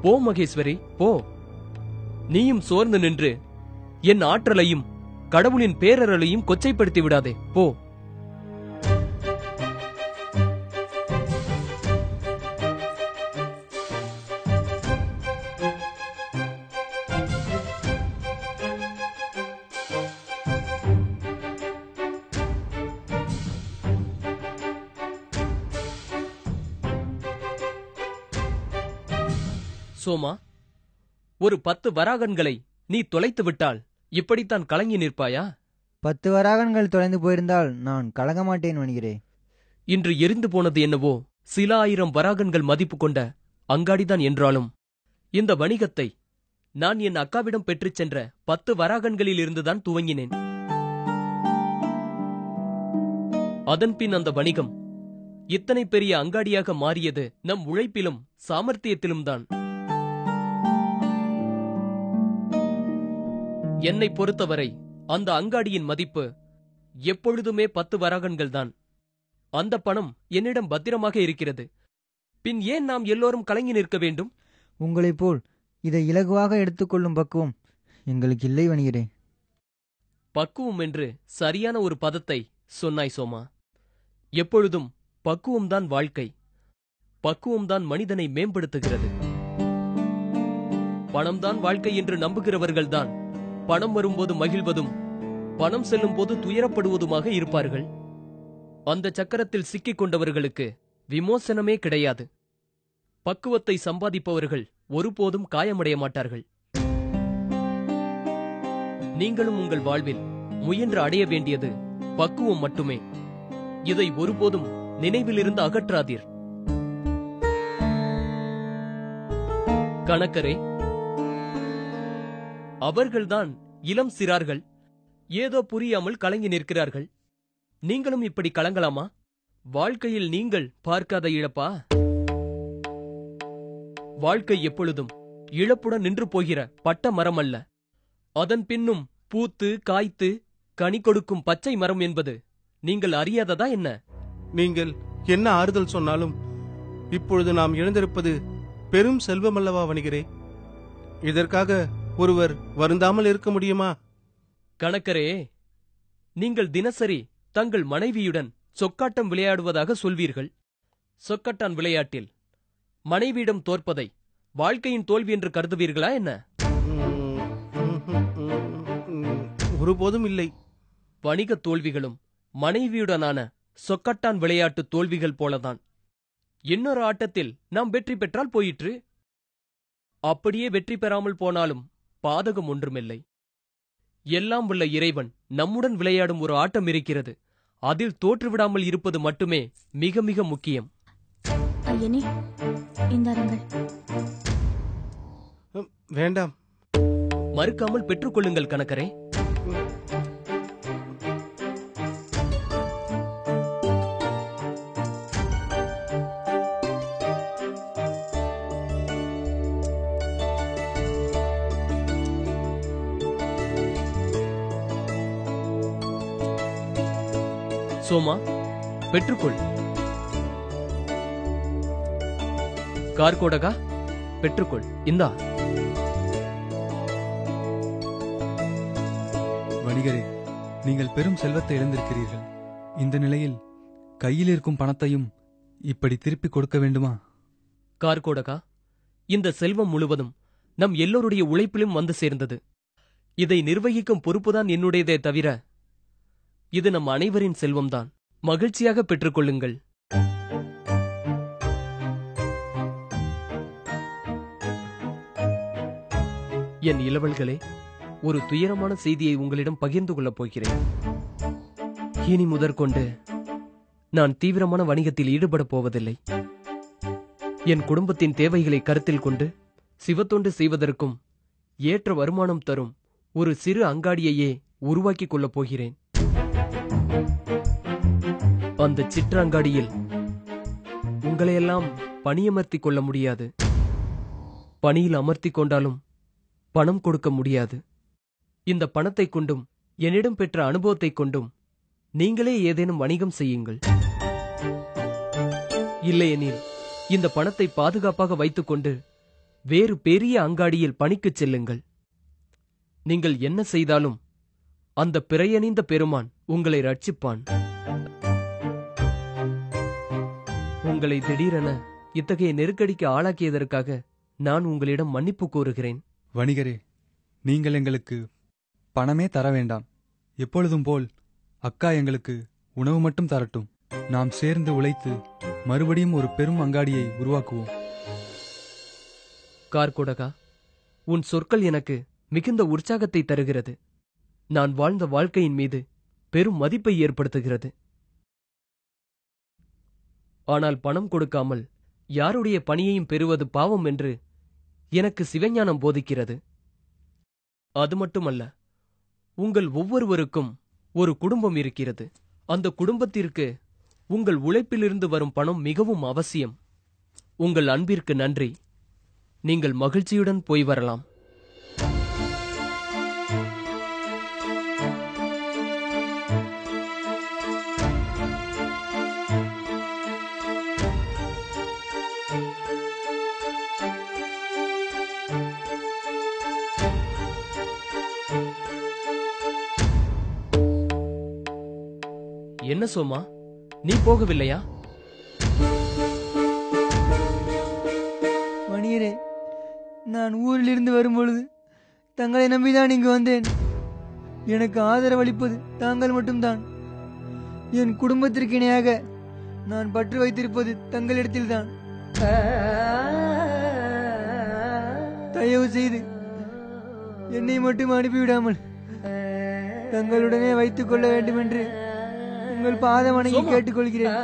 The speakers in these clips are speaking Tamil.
போ மகேஸ்வரி போ நீயும் சோர்ந்து நின்று என் ஆற்றலையும் கடவுளின் பேரருளையும் கொச்சைப்படுத்தி விடாதே போ சோமா ஒரு பத்து வராகன்களை நீ தொலைத்து விட்டால் இப்படித்தான் கலங்கி நிற்பாயா பத்து வராகன்கள் தொலைந்து போயிருந்தால் நான் கலங்க மாட்டேன் வணிகரே இன்று எரிந்து போனது என்னவோ சில ஆயிரம் வராகன்கள் மதிப்பு கொண்ட அங்காடிதான் என்றாலும் இந்த வணிகத்தை நான் என் அக்காவிடம் பெற்றுச் சென்ற பத்து வராகன்களில் இருந்துதான் துவங்கினேன் அதன்பின் அந்த வணிகம் இத்தனை பெரிய அங்காடியாக மாறியது நம் உழைப்பிலும் சாமர்த்தியத்திலும் தான் என்னை பொறுத்தவரை அந்த அங்காடியின் மதிப்பு எப்பொழுதுமே பத்து வராகன்கள் தான் அந்த பணம் என்னிடம் பத்திரமாக இருக்கிறது பின் ஏன் நாம் எல்லோரும் கலங்கி நிற்க வேண்டும் உங்களைப் போல் இதை இலகுவாக எடுத்துக்கொள்ளும் பக்குவம் எங்களுக்கு இல்லை வணிகரே பக்குவம் என்று சரியான ஒரு பதத்தை சொன்னாய் சோமா எப்பொழுதும் பக்குவம்தான் வாழ்க்கை பக்குவம்தான் மனிதனை மேம்படுத்துகிறது பணம்தான் வாழ்க்கை என்று நம்புகிறவர்கள்தான் பணம் வரும்போது மகிழ்வதும் பணம் செல்லும் போது துயரப்படுவதுமாக இருப்பார்கள் அந்த சக்கரத்தில் சிக்கிக் கொண்டவர்களுக்கு விமோசனமே கிடையாது பக்குவத்தை சம்பாதிப்பவர்கள் ஒருபோதும் காயமடைய மாட்டார்கள் நீங்களும் உங்கள் வாழ்வில் முயன்று அடைய வேண்டியது பக்குவம் மட்டுமே இதை ஒருபோதும் நினைவிலிருந்து அகற்றாதீர் கணக்கரே அவர்கள்தான் இளம் சிறார்கள் ஏதோ புரியாமல் கலங்கி நிற்கிறார்கள் நீங்களும் இப்படி கலங்கலாமா வாழ்க்கையில் நீங்கள் பார்க்காத இழப்பா வாழ்க்கை எப்பொழுதும் இழப்புடன் நின்று போகிற பட்ட மரம் அல்ல அதன் பின்னும் பூத்து காய்த்து கனி கொடுக்கும் பச்சை மரம் என்பது நீங்கள் அறியாததா என்ன நீங்கள் என்ன ஆறுதல் சொன்னாலும் இப்பொழுது நாம் இழந்திருப்பது பெரும் செல்வமல்லவா வணிகரே இதற்காக ஒருவர் வருந்தாமல் இருக்க முடியுமா கணக்கரே நீங்கள் தினசரி தங்கள் மனைவியுடன் சொக்காட்டம் விளையாடுவதாக சொல்வீர்கள் சொக்கட்டான் விளையாட்டில் மனைவியிடம் தோற்பதை வாழ்க்கையின் தோல்வி என்று கருதுவீர்களா என்ன உம், ம்ஹும், உம், ஒருபோதும் இல்லை வணிகத் தோல்விகளும் மனைவியுடனான சொக்கட்டான் விளையாட்டு தோல்விகள் போலதான் இன்னொரு ஆட்டத்தில் நாம் வெற்றி பெற்றால் போயிற்று அப்படியே வெற்றி பெறாமல் போனாலும் பாதகம் ஒன்றுமில்லை எல்லாம் உள்ள இறைவன் நம்முடன் விளையாடும் ஒரு ஆட்டம் இருக்கிறது அதில் தோற்றுவிடாமல் இருப்பது மட்டுமே மிக மிக முக்கியம் ஐயனே இந்தாருங்கள் உம், வேண்டாம் மறுக்காமல் பெற்றுக்கொள்ளுங்கள் கணக்கரே சோமா பெற்றுக்கொள் கார்கோடகா பெற்றுக்கொள் இந்தா வணிகரே நீங்கள் பெரும் செல்வத்தை இழந்திருக்கிறீர்கள் இந்த நிலையில் கையில் இருக்கும் பணத்தையும் இப்படி திருப்பிக் கொடுக்க வேண்டுமா கார்கோடகா இந்த செல்வம் முழுவதும் நம் எல்லோருடைய உழைப்பிலும் வந்து சேர்ந்தது இதை நிர்வகிக்கும் பொறுப்புதான் என்னுடையதே தவிர இது நம் அனைவரின் செல்வம்தான் மகிழ்ச்சியாக பெற்றுக்கொள்ளுங்கள் என் இளவல்களே ஒரு துயரமான செய்தியை உங்களிடம் பகிர்ந்து கொள்ளப் போகிறேன் இனி முதற்கொண்டு நான் தீவிரமான வணிகத்தில் ஈடுபடப் போவதில்லை என் குடும்பத்தின் தேவைகளை கருத்தில் கொண்டு சிவத்தொண்டு செய்வதற்கும் ஏற்ற வருமானம் தரும் ஒரு சிறு அங்காடியையே உருவாக்கிக் கொள்ளப் போகிறேன் அந்த சிற்று அங்காடியில் உங்களையெல்லாம் பணியமர்த்திக் கொள்ள முடியாது பணியில் அமர்த்திக் கொண்டாலும் பணம் கொடுக்க முடியாது இந்த பணத்தைக் கொண்டும் என்னிடம் பெற்ற அனுபவத்தைக் கொண்டும் நீங்களே ஏதேனும் வணிகம் செய்யுங்கள் இல்லையெனில் இந்த பணத்தை பாதுகாப்பாக வைத்துக்கொண்டு வேறு பெரிய அங்காடியில் பணிக்குச் செல்லுங்கள் நீங்கள் என்ன செய்தாலும் அந்த பிறையணிந்த பெருமான் உங்களை ரட்சிப்பான் உங்களை திடீரென இத்தகைய நெருக்கடிக்கு ஆளாக்கியதற்காக நான் உங்களிடம் மன்னிப்பு கோருகிறேன் வணிகரே நீங்கள் எங்களுக்கு பணமே தர வேண்டாம் எப்பொழுதும் போல் அக்கா எங்களுக்கு உணவு மட்டும் தரட்டும் நாம் சேர்ந்து உழைத்து மறுபடியும் ஒரு பெரும் அங்காடியை உருவாக்குவோம் கார்கோடகா உன் சொற்கள் எனக்கு மிகுந்த உற்சாகத்தை தருகிறது நான் வாழ்ந்த வாழ்க்கையின் மீது பெரும் மதிப்பை ஏற்படுத்துகிறது ஆனால் பணம் கொடுக்காமல் யாருடைய பணியையும் பெறுவது பாவம் என்று எனக்கு சிவஞானம் போதிக்கிறது அது மட்டுமல்ல உங்கள் ஒவ்வொருவருக்கும் ஒரு குடும்பம் இருக்கிறது அந்த குடும்பத்திற்கு உங்கள் உழைப்பிலிருந்து வரும் பணம் மிகவும் அவசியம் உங்கள் அன்பிற்கு நன்றி நீங்கள் மகிழ்ச்சியுடன் போய் வரலாம் என்ன சோமா நீ போகவில்லையா மணியரே நான் ஊரிலிருந்து வரும்பொழுது தங்களை நம்பிதான் இங்கு வந்தேன் எனக்கு ஆதரவளிப்பது தாங்கள் மட்டும்தான் என் குடும்பத்திற்கு இணையாக நான் பற்று வைத்திருப்பது தங்களிடத்தில்தான் தயவு செய்து என்னை மட்டும் அனுப்பிவிடாமல் தங்களுடனே வைத்துக் கொள்ள வேண்டும் என்று உங்கள் பாதம் வணங்கி சோமா. கேட்டுக்கொள்கிறேன்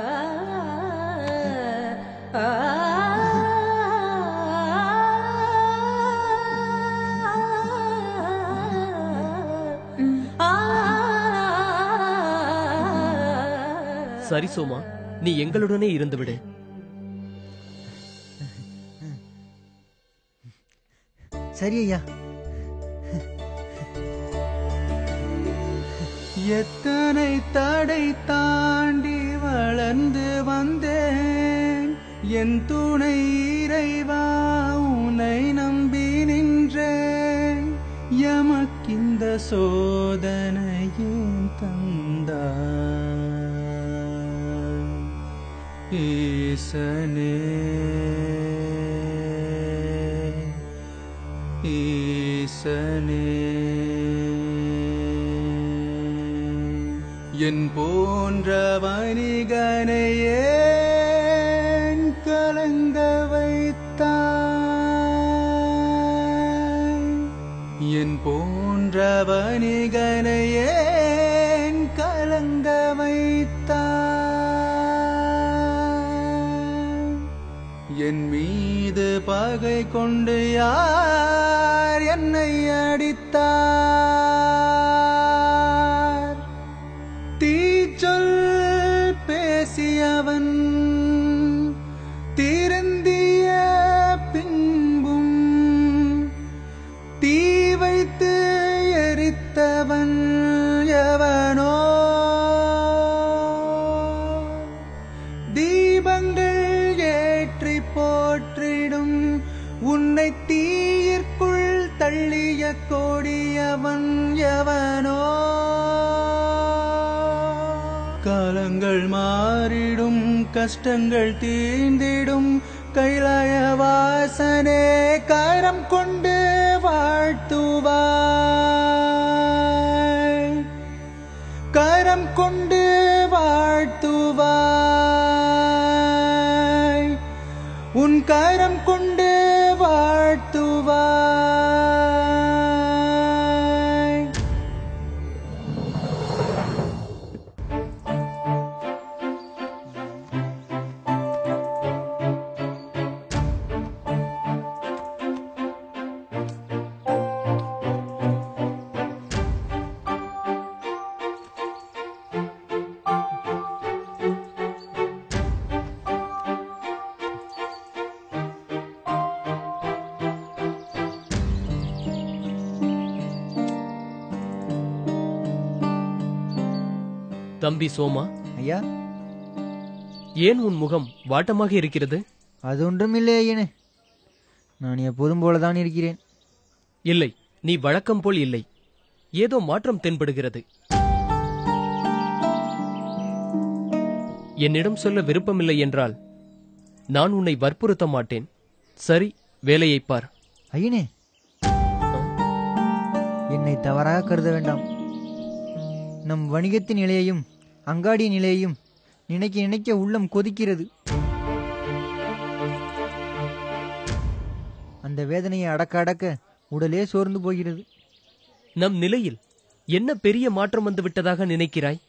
சரி சோமா நீ எங்களுடனே இருந்துவிடு சரி ஐயா எத்தனை தடை தாண்டி வளர்ந்து வந்தேன் என் துணை இறைவா உன்னை நம்பி நின்றேன் எமக்கிந்த சோதனையும் தந்தாய் ஈசனே ஈசனே என் போன்ற வணிகனையே கலங்க வைத்தாய் என் போன்ற வணிகனையே கலங்க வைத்தாய் என் மீது பகை கொண்டு யார் என்னை அடித்தார் தீச்சொல் பேசியவன் திருந்திய பின்பும் தீ வைத்து எரித்தவன் எவனோ தீபங்கள் ஏற்றி போற்றிடும் உன்னை தீயிற்குள் தள்ளிய கொடியவன் எவனோ காலங்கள் மாறிடும் கஷ்டங்கள் தீர்ந்திடும் கைலாய வாசனே கரம் கொண்டு வாழ்த்துவாய் கரம் கொண்டு வாழ்த்துவாய் உன் கரம் கொண்டு வாழ்த்துவாய் தம்பி சோமா ஐயா ஏன் உன் முகம் வாட்டமாக இருக்கிறது அது ஒன்றும் இல்லை ஐயனே நான் எப்போதும் போலதான் இருக்கிறேன் இல்லை நீ வழக்கம் போல் இல்லை ஏதோ மாற்றம் தென்படுகிறது என்னிடம் சொல்ல விருப்பமில்லை என்றால் நான் உன்னை வற்புறுத்த மாட்டேன் சரி வேலையைப் பார் ஐயனே என்னை தவறாக கருத வேண்டாம் நம் வணிகத்தின் நிலையையும் அங்காடியின் நிலையையும் நினைக்க நினைக்க உள்ளம் கொதிக்கிறது அந்த வேதனையை அடக்க அடக்க உடலே சோர்ந்து போகிறது நம் நிலையில் என்ன பெரிய மாற்றம் வந்து விட்டதாக நினைக்கிறாய்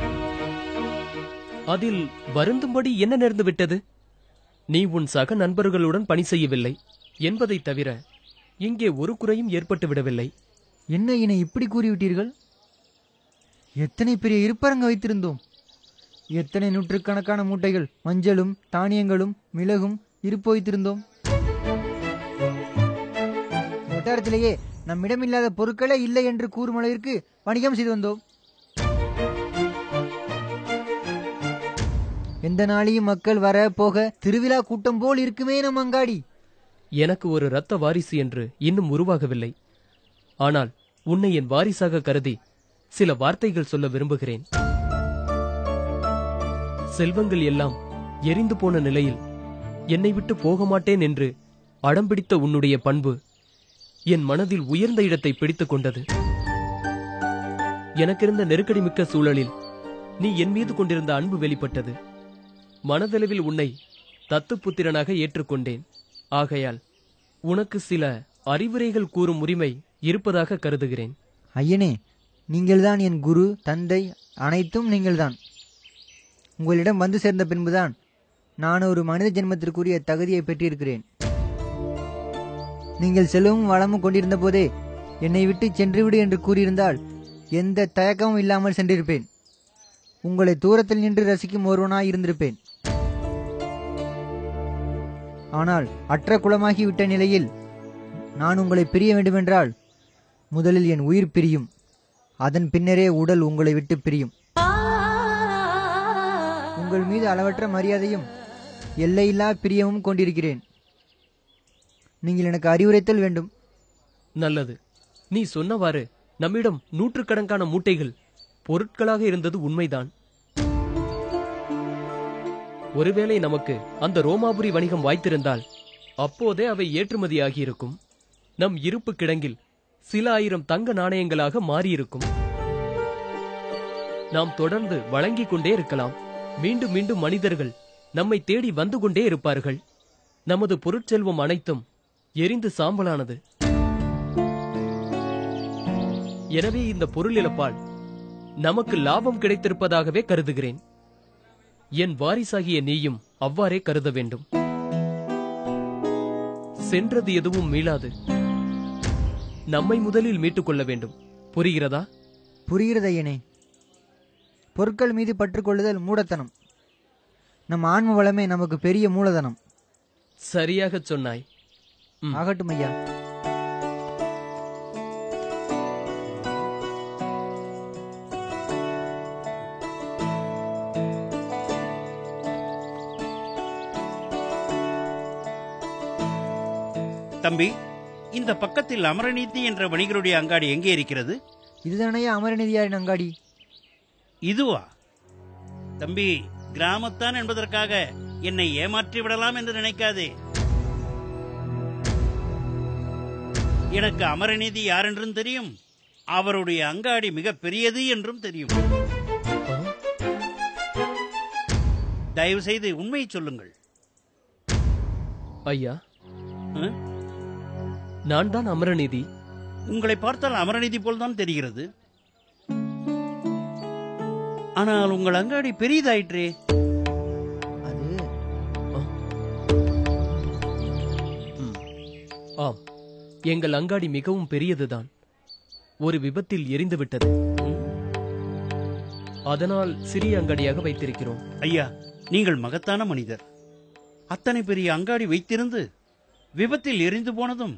அதில் வருந்தும்படி என்ன நேர்ந்து விட்டது நீ உன் சக நண்பர்களுடன் பணி செய்யவில்லை என்பதைத் தவிர இங்கே ஒரு குறையும் ஏற்பட்டு விடவில்லை என்ன என்னை இப்படி கூறிவிட்டீர்கள் எத்தனை பெரிய இருப்பரங்க வைத்திருந்தோம் எத்தனை நூற்றுக்கணக்கான மூட்டைகள் மஞ்சளும் தானியங்களும் மிளகும் இருப்பு வைத்திருந்தோம் வட்டாரத்திலேயே நம்மிடமில்லாத பொருட்களே இல்லை என்று கூறும் அளவிற்கு வணிகம் செய்து வந்தோம் எந்த நாளையும் மக்கள் வர போக திருவிழா கூட்டம் போல் இருக்குமே நம் அங்காடி எனக்கு ஒரு இரத்த வாரிசு என்று இன்னும் உருவாகவில்லை ஆனால் உன்னை என் வாரிசாக கருதி சில வார்த்தைகள் சொல்ல விரும்புகிறேன் செல்வங்கள் எல்லாம் எரிந்து போன நிலையில் என்னை விட்டு போக மாட்டேன் என்று அடம்பிடித்த உன்னுடைய பண்பு என் மனதில் உயர்ந்த இடத்தை பிடித்துக் கொண்டது எனக்கிருந்த நெருக்கடி மிக்க சூழலில் நீ என் மீது கொண்டிருந்த அன்பு வெளிப்பட்டது மனதளவில் உன்னை தத்துப்புத்திரனாக ஏற்றுக்கொண்டேன் ஆகையால் உனக்கு சில அறிவுரைகள் கூறும் உரிமை இருப்பதாக கருதுகிறேன் ஐயனே நீங்கள்தான் என் குரு தந்தை அனைத்தும் நீங்கள்தான் உங்களிடம் வந்து சேர்ந்த பின்புதான் நான் ஒரு மனித ஜென்மத்திற்குரிய தகுதியை பெற்றிருக்கிறேன் நீங்கள் செல்வமும் வளமும் கொண்டிருந்த போதே என்னை விட்டு சென்றுவிடு என்று கூறியிருந்தால் எந்த தயக்கமும் இல்லாமல் சென்றிருப்பேன் உங்களை தூரத்தில் நின்று ரசிக்கும் ஒருவனாய் இருந்திருப்பேன் ஆனால் அற்ற குலமாகி விட்ட நிலையில் நான் உங்களை பிரிய வேண்டுமென்றால் முதலில் என் உயிர் பிரியும் அதன் பின்னரே உடல் உங்களை விட்டு பிரியும் உங்கள் மீது அளவற்ற மரியாதையும் எல்லையில்லா பிரியமும் கொண்டிருக்கிறேன் நீங்கள் எனக்கு அறிவுரைத்தல் வேண்டும் நல்லது நீ சொன்னவாறு நம்மிடம் நூற்றுக்கணக்கான மூட்டைகள் பொருட்களாக இருந்தது உண்மைதான் ஒருவேளை நமக்கு அந்த ரோமாபுரி வணிகம் வாய்த்திருந்தால் அப்போதே அவை ஏற்றுமதியாகியிருக்கும் நம் இருப்பு கிடங்கில் சில ஆயிரம் தங்க நாணயங்களாக மாறியிருக்கும் நாம் தொடர்ந்து வழங்கிக் கொண்டே இருக்கலாம் மீண்டும் மீண்டும் மனிதர்கள் நம்மை தேடி வந்து கொண்டே இருப்பார்கள் நமது பொருட்செல்வம் அனைத்தும் எரிந்து சாம்பலானது எனவே இந்த பொருள் இழப்பால் நமக்கு லாபம் கிடைத்திருப்பதாகவே கருதுகிறேன் என் வாரிசாகிய நீயும் அவ்வாறே கருத வேண்டும் சென்றது எதுவும் மீளாது நம்மை முதலில் மீட்டுக் கொள்ள வேண்டும் புரிகிறதா புரிகிறது ஐயனே பொருட்கள் மீது பற்றுக்கொள்ளுதல் மூடத்தனம் நம் ஆன்ம வளமே நமக்கு பெரிய மூலதனம் சரியாகச் சொன்னாய் ம். ஆகட்டும் ஐயா தம்பி இந்த பக்கத்தில் அமரநீதி என்ற வணிகருடைய அங்காடி எங்கே இருக்கிறது இதுதானையா அமரநிதியாரின் அங்காடி இதுவா தம்பி கிராமத்தான் என்பதற்காக என்னை ஏமாற்றி விடலாம் என்று நினைக்காதே எனக்கு அமரநீதி யார் என்றும் தெரியும் அவருடைய அங்காடி மிக பெரியது என்றும் தெரியும் தயவு செய்து உண்மையை சொல்லுங்கள் ஐயா ஆ? நான் தான் அமரநீதி உங்களை பார்த்தால் அமரநீதி போல்தான் தெரிகிறது ஆனால் உங்கள் அங்காடி பெரியதாயிற்றே அது ஆம் எங்கள் அங்காடி மிகவும் பெரியதுதான் ஒரு விபத்தில் எரிந்து விட்டது அதனால் சிறிய அங்காடியாக வைத்திருக்கிறோம் ஐயா நீங்கள் மகத்தான மனிதர் அத்தனை பெரிய அங்காடி வைத்திருந்து விபத்தில் எரிந்து போனதும்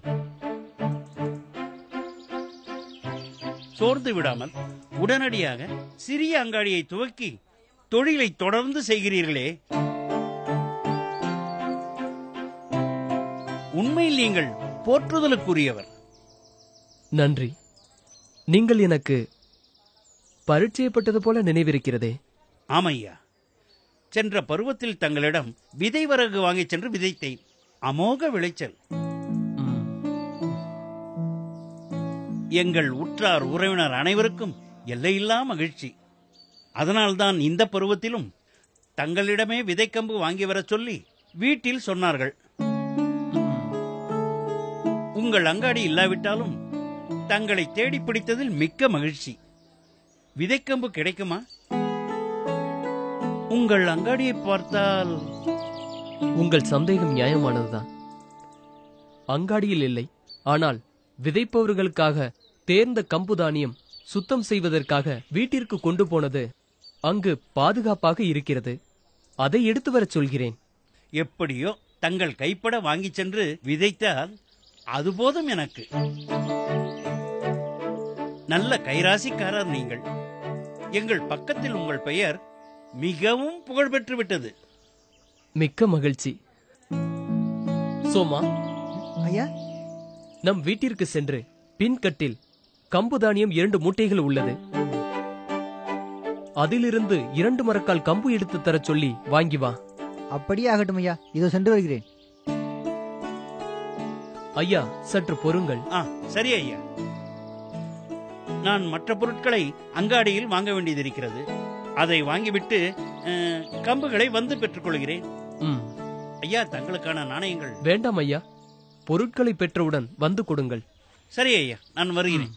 சோர்ந்து விடாமல் உடனடியாக சிறிய அங்காடியை துவக்கி தொழிலை தொடர்ந்து செய்கிறீர்களே உண்மை உண்மையில் நீங்கள் போற்றுதலுக்குரியவர் நன்றி நீங்கள் எனக்கு பரிச்சயப்பட்டது போல நினைவிருக்கிறதே ஆமையா சென்ற பருவத்தில் தங்களிடம் விதை வரகு வாங்கிச் சென்று விதைத்தேன் அமோக விளைச்சல் ம், எங்கள் உற்றார் உறவினர் அனைவருக்கும் எல்லையில்லா மகிழ்ச்சி அதனால்தான் இந்த பருவத்திலும் தங்களிடமே விதைக்கம்பு வாங்கி வரச் சொல்லி வீட்டில் சொன்னார்கள் உங்கள் அங்காடி இல்லாவிட்டாலும் தங்களை தேடி பிடித்ததில் மிக்க மகிழ்ச்சி விதைக்கம்பு கிடைக்குமா உங்கள் அங்காடியை பார்த்தால் உங்கள் சந்தேகம் நியாயமானதுதான் அங்காடியில் இல்லை ஆனால் விதைப்பவர்களுக்காக தேர்ந்த கம்பு தானியம் சுத்தம் செய்வதற்காக வீட்டிற்கு கொண்டு போனது அங்கு பாதுகாப்பாக இருக்கிறது அதை எடுத்து வரச் சொல்கிறேன் எப்படியோ தங்கள் கைப்பட வாங்கிச் சென்று விதைத்தால் அது போதும் எனக்கு நல்ல கைராசிக்காரர் நீங்கள் எங்கள் பக்கத்தில் உங்கள் பெயர் மிகவும் புகழ் பெற்று விட்டது மிக்க மகிழ்ச்சி சோமா ஐயா நம் வீட்டிற்கு சென்று பின்கட்டில் கம்பு தானியம் இரண்டு மூட்டைகள் உள்ளது அதிலிருந்து இரண்டு மரக்கால் கம்பு எடுத்து தரச் சொல்லி வாங்கி வா அப்படியே ஆகட்டும் ஐயா இதோ சென்று வருகிறேன் ஐயா சற்று பொறுங்கள் ஆ சரி ஐயா நான் மற்ற பொருட்களை அங்காடியில் வாங்க வேண்டியதிருக்கிறது அதை வாங்கிவிட்டு அஹ், கம்புகளை வந்து பெற்றுக்கொள்கிறேன் ம், ஐயா தங்களுக்கான நாணயங்கள் வேண்டாம் ஐயா பொருட்களை பெற்றவுடன் வந்து கொடுங்கள் சரி ஐயா நான் வருகிறேன்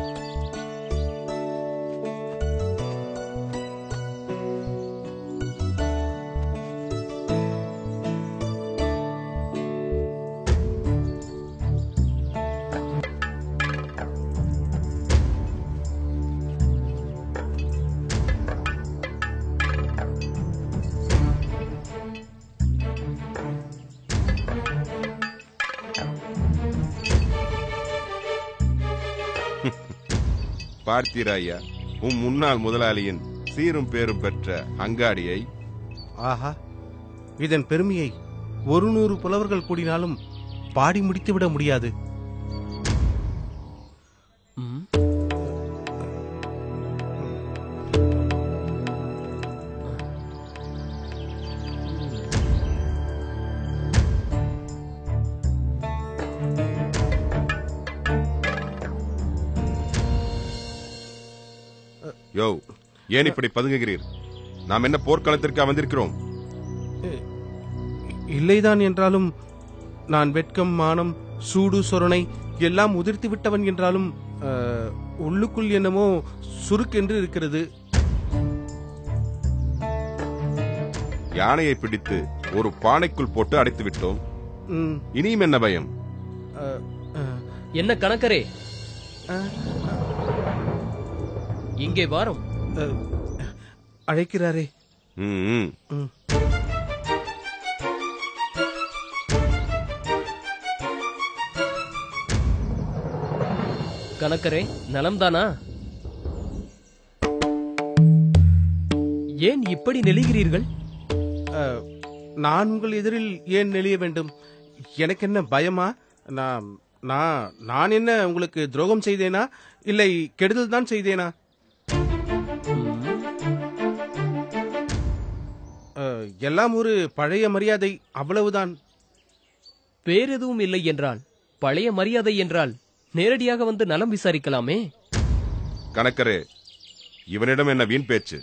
பார்த்தீராயா உம் முன்னாள் முதலாளியின் சீரும் பேரும் பெற்ற அங்காடியை ஆஹா இதன் பெருமையை ஒரு நூறு புலவர்கள் கூடினாலும் பாடி முடித்துவிட முடியாது ம், யோ ஏன் இப்படி பதுங்குகிறீர் நாம் என்ன போர்க்களத்திற்கா வந்திருக்கிறோம் இல்லைதான் என்றாலும் நான் வெட்கம் மானம் சூடு சொரணை எல்லாம் உதிர்த்து விட்டவன் என்றாலும் அஹ், உள்ளுக்குள் என்னமோ சுருக்கென்று இருக்கிறது யானையை பிடித்து ஒரு பானைக்குள் போட்டு அடைத்து விட்டோம் ம், இனியும் என்ன பயம் அஹ், அஹ், என்ன கணக்கரே அஹ், இங்கே வாரம் அஹ், அழைக்கிறாரே ம், ம். ம். கணக்கரே நலம்தானா ஏன் இப்படி நெளிகிறீர்கள் அஹ், நான் உங்கள் எதிரில் ஏன் நெளிய வேண்டும் எனக்கு என்ன பயமா நான் நான் நான் என்ன உங்களுக்கு துரோகம் செய்தேனா இல்லை கெடுதல் தான் செய்தேனா அஹ், எல்லாம் ஒரு பழைய மரியாதை அவ்வளவுதான் வேறெதுவும் இல்லை என்றால் பழைய மரியாதை என்றால் நேரடியாக வந்து நலம் விசாரிக்கலாமே கணக்கரே இவனிடம் என்ன வீண் பேச்சு